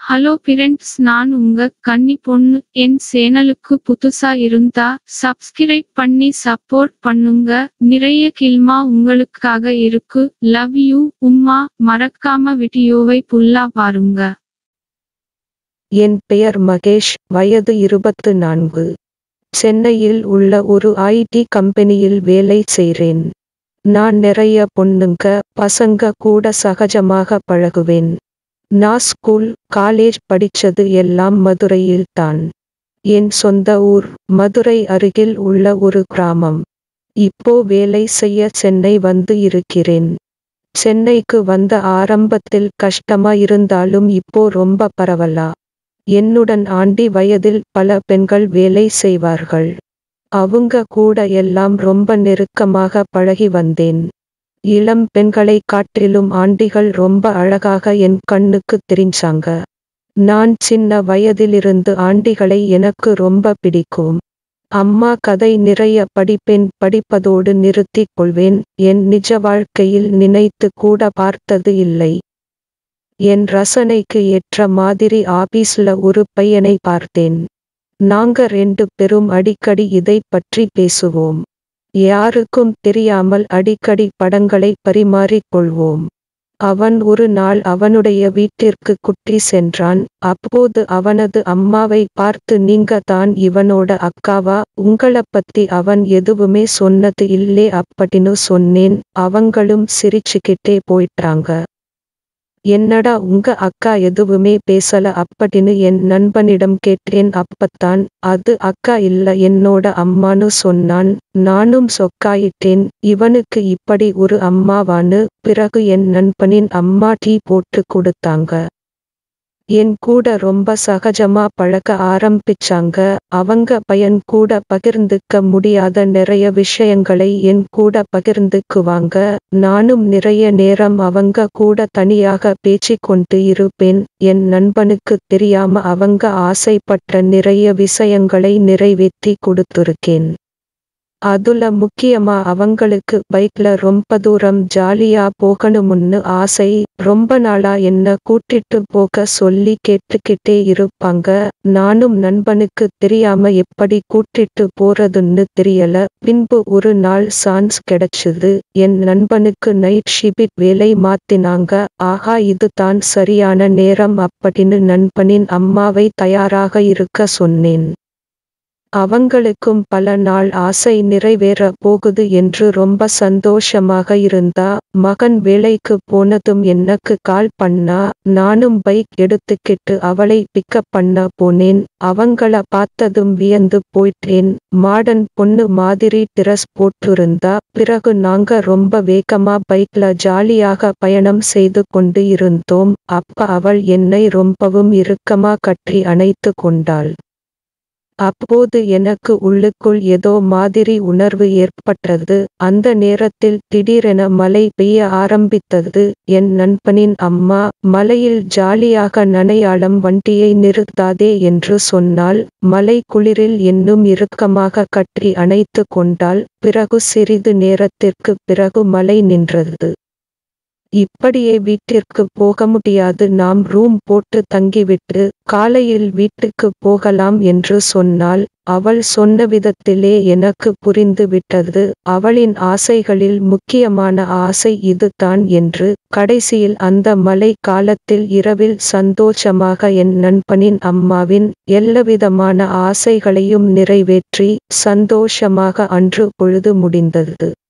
hello friends நான் உங்க கன்னி பொண்ணு என் சேனலுக்கு புதுசா இருந்தா சப்ஸ்கிரைப் பண்ணி சப்போர்ட் பண்ணுங்க நிறைய கில்மா உங்களுக்காக இருக்கு லவ் யூ உம்மா மறக்காம வீடியோவை புல்லா பாருங்க என் பெயர் மகேஷ் வயது இருபத்து நான்கு சென்னையில் உள்ள ஒரு ஐடி கம்பெனியில் வேலை செய்றேன் நான் நிறைய பொண்ணுங்க பசங்க கூட சகஜமாக பழகுவேன் நான் ஸ்கூல் காலேஜ் படிச்சது எல்லாம் மதுரையில் தான் என் சொந்த ஊர் மதுரை அருகில் உள்ள ஒரு கிராமம் இப்போ வேலை செய்ய சென்னை வந்து இருக்கிறேன் சென்னைக்கு வந்த ஆரம்பத்தில் கஷ்டமா இருந்தாலும் இப்போ ரொம்ப பரவலா என்னுடன் ஆண்டி வயதில் பல பெண்கள் வேலை செய்வார்கள் அவங்க கூட எல்லாம் ரொம்ப நெருக்கமாக பழகி வந்தேன் இளம் பெண்களை காட்டிலும் ஆண்டிகள் ரொம்ப அழகாக என் கண்ணுக்கு தெரிஞ்சாங்க நான் சின்ன வயதிலிருந்து ஆண்டிகளை எனக்கு ரொம்ப பிடிக்கும் அம்மா கதை நிறைய படிப்பேன் படிப்பதோடு நிறுத்திக் கொள்வேன் என் நிஜ வாழ்க்கையில் நினைத்து கூட பார்த்தது இல்லை என் ரசனைக்கு ஏற்ற மாதிரி ஆபீஸ்ல ஒரு பையனை பார்த்தேன் நாங்க ரெண்டு பெரும் அடிக்கடி இதை பற்றி பேசுவோம் யாருக்கும் தெரியாமல் அடிக்கடி படங்களை பரிமாறிக் கொள்வோம் அவன் ஒரு நாள் அவனுடைய வீட்டிற்கு குட்டி சென்றான் அப்போது அவனது அம்மாவை பார்த்து நீங்க தான் இவனோட அக்காவா உங்கள பத்தி அவன் எதுவுமே சொன்னது இல்லே அப்படின்னு சொன்னேன் அவங்களும் சிரிச்சுக்கிட்டே போயிட்டாங்க என்னடா உங்க அக்கா எதுவுமே பேசல அப்படின்னு என் நண்பனிடம் கேட்டேன் அப்பத்தான் அது அக்கா இல்ல என்னோட அம்மான்னு சொன்னான் நானும் சொக்காயிட்டேன் இவனுக்கு இப்படி ஒரு அம்மாவான்னு பிறகு என் நண்பனின் அம்மா டீ போட்டு கொடுத்தாங்க என் கூட ரொம்ப சகஜமா பழக ஆரம்பிச்சாங்க அவங்க பையன் கூட பகிர்ந்துக்க முடியாத நிறைய விஷயங்களை என் கூட பகிர்ந்துக்குவாங்க நானும் நிறைய நேரம் அவங்க கூட தனியாக பேசிக்கொண்டு இருப்பேன் என் நண்பனுக்கு தெரியாம அவங்க ஆசைப்பட்ட நிறைய விஷயங்களை நிறைவேற்றி கொடுத்துருக்கேன் அதுல முக்கியமா அவங்களுக்கு பைக்ல ரொம்ப தூரம் ஜாலியா போகணும்னு ஆசை ரொம்ப நாளா என்ன கூட்டிட்டு போக சொல்லி கேட்டுக்கிட்டே இருப்பாங்க நானும் நண்பனுக்கு தெரியாம எப்படி கூட்டிட்டு போறதுன்னு தெரியல பின்பு ஒரு நாள் சான்ஸ் கிடைச்சது என் நண்பனுக்கு நைட் ஷிபிட் வேலை மாத்தினாங்க ஆஹா இது தான் சரியான நேரம் அப்படின்னு நண்பனின் அம்மாவை தயாராக இருக்க சொன்னேன் அவங்களுக்கும் பல நாள் ஆசை நிறைவேற போகுது என்று ரொம்ப சந்தோஷமாக இருந்தா மகன் வேலைக்கு போனதும் எனக்கு கால் பண்ணா நானும் பைக் எடுத்துக்கிட்டு அவளை பிக்கப் பண்ண போனேன் அவங்கள பார்த்ததும் வியந்து போயிட்டேன் மாடன் பொண்ணு மாதிரி டிரஸ் போட்டிருந்தா பிறகு நாங்க ரொம்ப வேகமா பைக்ல ஜாலியாக பயணம் செய்து கொண்டு இருந்தோம் அப்ப அவள் என்னை ரொம்பவும் இறுக்கமா கட்டி அணைத்து கொண்டாள் அப்போது எனக்கு உள்ளுக்குள் ஏதோ மாதிரி உணர்வு ஏற்பட்டது அந்த நேரத்தில் திடீரென மழை பெய்ய ஆரம்பித்தது என் நண்பனின் அம்மா மலையில் ஜாலியாக நனையாளம் வண்டியை நிறுத்தாதே என்று சொன்னால் மலை குளிரில் இன்னும் இறுக்கமாக கட்டி அணைத்து கொண்டாள் பிறகு சிறிது நேரத்திற்கு பிறகு மழை நின்றது இப்படியே வீட்டிற்கு போக முடியாது நாம் ரூம் போட்டு தங்கிவிட்டு காலையில் வீட்டுக்கு போகலாம் என்று சொன்னால் அவள் சொன்ன விதத்திலே எனக்கு புரிந்து விட்டது அவளின் ஆசைகளில் முக்கியமான ஆசை இதுதான் என்று கடைசியில் அந்த மழை காலத்தில் இரவில் சந்தோஷமாக என் நண்பனின் அம்மாவின் எல்லாவிதமான ஆசைகளையும் நிறைவேற்றி சந்தோஷமாக அன்று பொழுது முடிந்தது